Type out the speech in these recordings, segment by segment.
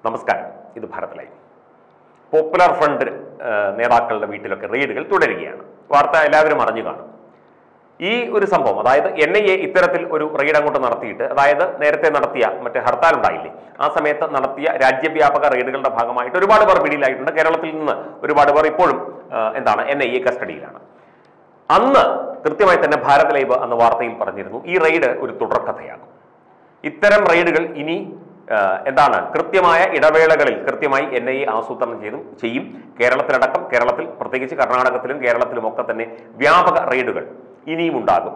നമസ്കാരം ഇത് Bharat live popular front ആ, നേതാക്കളുടെ വീട്ടിലൊക്കെ റെയ്ഡുകൾ തുടരുകയാണ് വാർത്ത എല്ലാവരും അറിഞ്ഞു കാണും ഈ ഒരു സംഭവം അതായത് എൻ ഐ എ ഇത്തരത്തിൽ ഒരു റെയ്ഡ് അങ്ങോട്ട് നടത്തിയിട്ട് അതായത് നേരത്തെ നടത്തിയ മറ്റേ ഹർത്താൽ ഉണ്ടായില്ലേ ആ സമയത്ത് നടത്തിയ രാജ്യവ്യാപക റെയ്ഡുകളുടെ ഭാഗമായിട്ട് ഒരുപാട് പേർ പിടിയിലായിട്ടുണ്ട് കേരളത്തിൽ നിന്ന് ഒരുപാട് പേർ ഇപ്പോഴും ആ, എന്താണ് എൻ ഐ എ കസ്റ്റഡിയിലാണ് അന്ന് കൃത്യമായി തന്നെ ഭാരത് ലൈവ് എന്ന വാർത്തയിൽ പറഞ്ഞിരുന്നു ഈ റെയ്ഡ് ഒരു തുടർക്കഥയാകും ഇത്തരം റെയ്ഡുകൾ ഇനി ആ, എന്താണ് കൃത്യമായ ഇടവേളകളിൽ കൃത്യമായി എൻ ഐ എ ആസൂത്രണം ചെയ്തും ചെയ്യും കേരളത്തിലടക്കം കേരളത്തിൽ പ്രത്യേകിച്ച് കർണാടകത്തിലും കേരളത്തിലും ഒക്കെ തന്നെ വ്യാപക റെയ്ഡുകൾ ഇനിയും ഉണ്ടാകും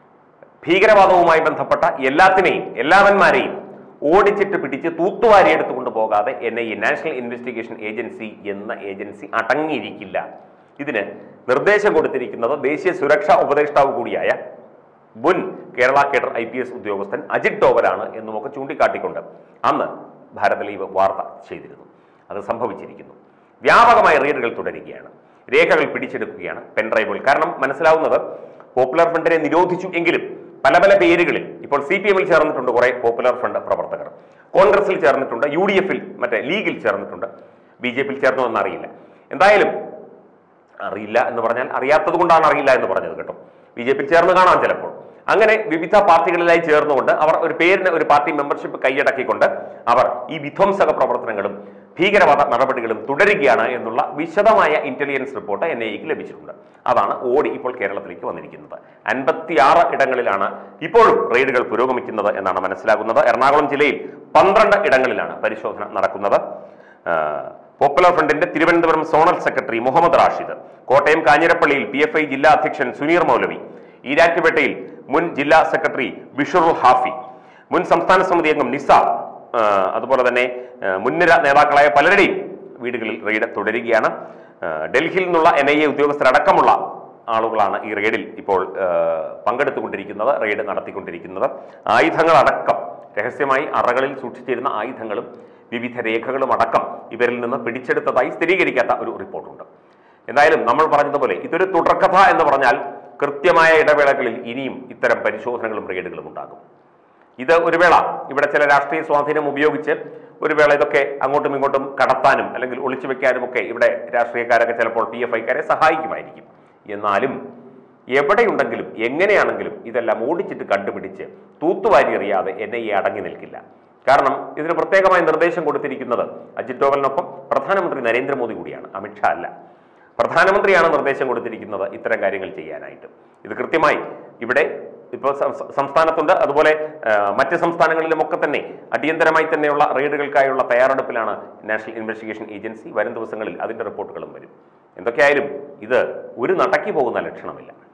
ഭീകരവാദവുമായി ബന്ധപ്പെട്ട എല്ലാത്തിനെയും എല്ലാവന്മാരെയും ഓടിച്ചിട്ട് പിടിച്ച് തൂത്തുവാരി എടുത്തുകൊണ്ട് പോകാതെ N I A National Investigation Agency എന്ന ഏജൻസി അടങ്ങിയിരിക്കില്ല ഇതിന് നിർദ്ദേശം കൊടുത്തിരിക്കുന്നത് ദേശീയ സുരക്ഷാ ഉപദേഷ്ടാവ് കൂടിയായ മുൻ Kerala cadre I P S ഉദ്യോഗസ്ഥൻ അജിത് ഡോവലാണ് എന്നുമൊക്കെ ചൂണ്ടിക്കാട്ടിക്കൊണ്ട് അന്ന് ഭാരത് ലീവ് വാർത്ത ചെയ്തിരുന്നു അത് സംഭവിച്ചിരിക്കുന്നു വ്യാപകമായ റെയ്ഡുകൾ തുടരുകയാണ് രേഖകൾ പിടിച്ചെടുക്കുകയാണ് പെൻഡ്രൈവുകൾ കാരണം മനസ്സിലാവുന്നത് പോപ്പുലർ ഫ്രണ്ടിനെ നിരോധിച്ചു എങ്കിലും പല പല പേരുകളിൽ ഇപ്പോൾ സി പി എമ്മിൽ ചേർന്നിട്ടുണ്ട് കുറെ പോപ്പുലർ ഫ്രണ്ട് പ്രവർത്തകർ കോൺഗ്രസിൽ ചേർന്നിട്ടുണ്ട് യു ഡി എഫിൽ മറ്റേ ലീഗിൽ ചേർന്നിട്ടുണ്ട് ബി ജെ പിയിൽ ചേർന്നു എന്നറിയില്ല എന്തായാലും അറിയില്ല എന്ന് പറഞ്ഞാൽ അറിയാത്തത് കൊണ്ടാണ് അറിയില്ല എന്ന് പറഞ്ഞത് കേട്ടോ ബി ജെ പി ചേർന്ന് കാണാം ചിലപ്പോൾ അങ്ങനെ വിവിധ പാർട്ടികളിലായി ചേർന്നുകൊണ്ട് അവർ ഒരു പേരിന് ഒരു പാർട്ടി മെമ്പർഷിപ്പ് കൈയടക്കിക്കൊണ്ട് അവർ ഈ വിധ്വംസക പ്രവർത്തനങ്ങളും ഭീകരവാദ നടപടികളും തുടരുകയാണ് എന്നുള്ള വിശദമായ ഇന്റലിജൻസ് റിപ്പോർട്ട് എൻ ഐക്ക് ലഭിച്ചിട്ടുണ്ട് അതാണ് ഓടി ഇപ്പോൾ കേരളത്തിലേക്ക് വന്നിരിക്കുന്നത് അൻപത്തിയാറ് ഇടങ്ങളിലാണ് ഇപ്പോഴും റെയ്ഡുകൾ പുരോഗമിക്കുന്നത് എന്നാണ് മനസ്സിലാകുന്നത് എറണാകുളം ജില്ലയിൽ പന്ത്രണ്ട് ഇടങ്ങളിലാണ് പരിശോധന നടക്കുന്നത് ആ, പോപ്പുലർ ഫ്രണ്ടിന്റെ തിരുവനന്തപുരം സോണൽ സെക്രട്ടറി മുഹമ്മദ് റാഷിദ് കോട്ടയം കാഞ്ഞിരപ്പള്ളിയിൽ പി എഫ് ഐ ജില്ലാ അധ്യക്ഷൻ സുനീർ മൗലവി ഈരാറ്റുപേട്ടയിൽ മുൻ ജില്ലാ സെക്രട്ടറി ബിഷറുൽ ഹാഫി മുൻ സംസ്ഥാന സമിതി അംഗം നിസാർ ആ, അതുപോലെ തന്നെ ആ, മുൻനിര നേതാക്കളായ പലരുടെയും വീടുകളിൽ റെയ്ഡ് തുടരുകയാണ് ആ, ഡൽഹിയിൽ നിന്നുള്ള എൻ ഐ എ ഉദ്യോഗസ്ഥരടക്കമുള്ള ആളുകളാണ് ഈ റെയ്ഡിൽ ഇപ്പോൾ ആ, പങ്കെടുത്തുകൊണ്ടിരിക്കുന്നത് റെയ്ഡ് നടത്തിക്കൊണ്ടിരിക്കുന്നത് ആയുധങ്ങളടക്കം രഹസ്യമായി അറകളിൽ സൂക്ഷിച്ചിരുന്ന ആയുധങ്ങളും വിവിധ രേഖകളും അടക്കം ഇവരിൽ നിന്ന് പിടിച്ചെടുത്തതായി സ്ഥിരീകരിക്കാത്ത ഒരു റിപ്പോർട്ടുണ്ട് എന്തായാലും നമ്മൾ പറഞ്ഞതുപോലെ ഇതൊരു തുടർക്കഥ എന്ന് പറഞ്ഞാൽ കൃത്യമായ ഇടവേളകളിൽ ഇനിയും ഇത്തരം പരിശോധനകളും റെയ്ഡുകളും ഉണ്ടാകും ഇത് ഒരു വേള ഇവിടെ ചില രാഷ്ട്രീയ സ്വാധീനം ഉപയോഗിച്ച് ഒരു വേള ഇതൊക്കെ അങ്ങോട്ടും ഇങ്ങോട്ടും കടത്താനും അല്ലെങ്കിൽ ഒളിച്ചു വെക്കാനും ഒക്കെ ഇവിടെ രാഷ്ട്രീയക്കാരൊക്കെ ചിലപ്പോൾ പി എഫ് ഐക്കാരെ സഹായിക്കുമായിരിക്കും എന്നാലും എവിടെയുണ്ടെങ്കിലും എങ്ങനെയാണെങ്കിലും ഇതെല്ലാം ഓടിച്ചിട്ട് കണ്ടുപിടിച്ച് തൂത്തുവാരി എറിയാതെ എൻ ഐ എ അടങ്ങി നിൽക്കില്ല കാരണം ഇതിന് പ്രത്യേകമായ നിർദ്ദേശം കൊടുത്തിരിക്കുന്നത് അജിത് ഡോവലിനൊപ്പം പ്രധാനമന്ത്രി നരേന്ദ്രമോദി കൂടിയാണ് അമിത്ഷാ അല്ല പ്രധാനമന്ത്രിയാണ് നിർദ്ദേശം കൊടുത്തിരിക്കുന്നത് ഇത്തരം കാര്യങ്ങൾ ചെയ്യാനായിട്ട് ഇത് കൃത്യമായി ഇവിടെ ഇപ്പോൾ സംസ്ഥ- സംസ്ഥാനത്തുണ്ട് അതുപോലെ ആ, മറ്റ് സംസ്ഥാനങ്ങളിലുമൊക്കെ തന്നെ അടിയന്തരമായി തന്നെയുള്ള റെയ്ഡുകൾക്കായുള്ള തയ്യാറെടുപ്പിലാണ് നാഷണൽ ഇൻവെസ്റ്റിഗേഷൻ ഏജൻസി വരും ദിവസങ്ങളിൽ അതിന്റെ റിപ്പോർട്ടുകളും വരും എന്തൊക്കെയായാലും ഇത് ഒരു നടക്കി പോകുന്ന ലക്ഷണമില്ല